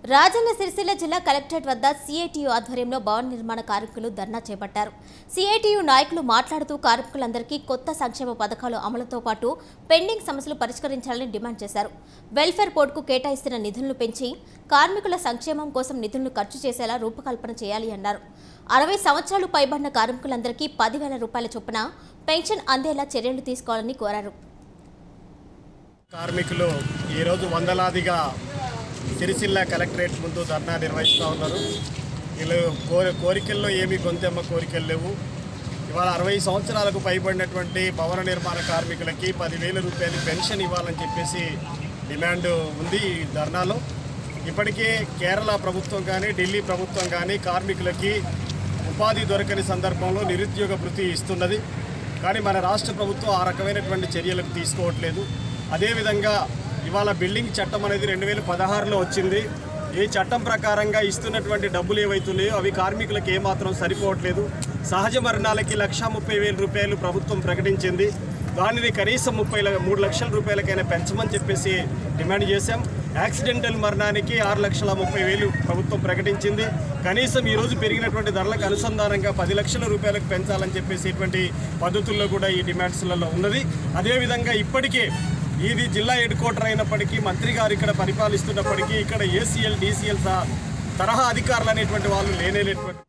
రాజన్న సిరిసిల్ల జిల్లా కలెక్టరేట్ వద్ద సిఐటియు ఆధ్వర్యంలో భవన నిర్మాణ కార్మికులు ధర్నా చేపట్టారు సిఐటియు నాయకులు మాట్లాడుతూ కార్మికులందరికీ కొత్త సంక్షేమ పథకాలు అమలుతో పాటు పెండింగ్ సమస్యలు పరిష్కరించాలని డిమాండ్ చేశారు వెల్ఫేర్ బోర్డుకు కేటాయిస్తున్న నిధులను పెంచి కార్మికుల సంక్షేమం కోసం నిధులను ఖర్చు చేసేలా రూపకల్పన చేయాలి అన్నారు అరవై సంవత్సరాలు పైబడిన కార్మికులందరికీ పదివేల రూపాయల చొప్పున పెన్షన్ అందేలా చర్యలు తీసుకోవాలని కోరారు కార్మికులు ఈరోజు వందలాదిగా సిరిసిల్ల కలెక్టరేట్ ముందు ధర్నా నిర్వహిస్తూ ఉన్నారు వీళ్ళు కోరి కోరికల్లో ఏమీ గొంతెమ్మ కోరికలు లేవు ఇవాళ అరవై సంవత్సరాలకు పైబడినటువంటి భవన నిర్మాణ కార్మికులకి పదివేల రూపాయలు పెన్షన్ ఇవ్వాలని చెప్పేసి డిమాండ్ ఉంది ఈ ధర్నాలో ఇప్పటికే కేరళ ప్రభుత్వం కానీ ఢిల్లీ ప్రభుత్వం కానీ కార్మికులకి ఉపాధి దొరకని సందర్భంలో నిరుద్యోగ భృతి ఇస్తున్నది కానీ మన రాష్ట్ర ప్రభుత్వం ఆ రకమైనటువంటి చర్యలకు తీసుకోవట్లేదు అదేవిధంగా ఇవాళ బిల్డింగ్ చట్టం అనేది రెండు వేల పదహారులో వచ్చింది ఈ చట్టం ప్రకారంగా ఇస్తున్నటువంటి డబ్బులు ఏవైతున్నాయో అవి కార్మికులకు ఏమాత్రం సరిపోవట్లేదు సహజ మరణాలకి లక్ష ముప్పై వేల రూపాయలు ప్రభుత్వం ప్రకటించింది దానిని కనీసం ముప్పై ల- మూడు లక్షల రూపాయలకైనా పెంచమని చెప్పేసి డిమాండ్ చేశాం యాక్సిడెంటల్ మరణానికి ఆరు లక్షల ముప్పై వేలు ప్రభుత్వం ప్రకటించింది కనీసం ఈ రోజు పెరిగినటువంటి ధరలకు అనుసంధానంగా పది లక్షల రూపాయలకు పెంచాలని చెప్పేసి ఇటువంటి పద్ధతుల్లో కూడా ఈ డిమాండ్స్లలో ఉన్నది అదేవిధంగా ఇప్పటికే ఇది జిల్లా హెడ్ క్వార్టర్ అయినప్పటికీ మంత్రి గారు ఇక్కడ పరిపాలిస్తున్నప్పటికీ ఇక్కడ ఏసీఎల్ డీసీఎల్ తరహా అధికారులు అనేటువంటి వాళ్ళు లేనేలేటువంటి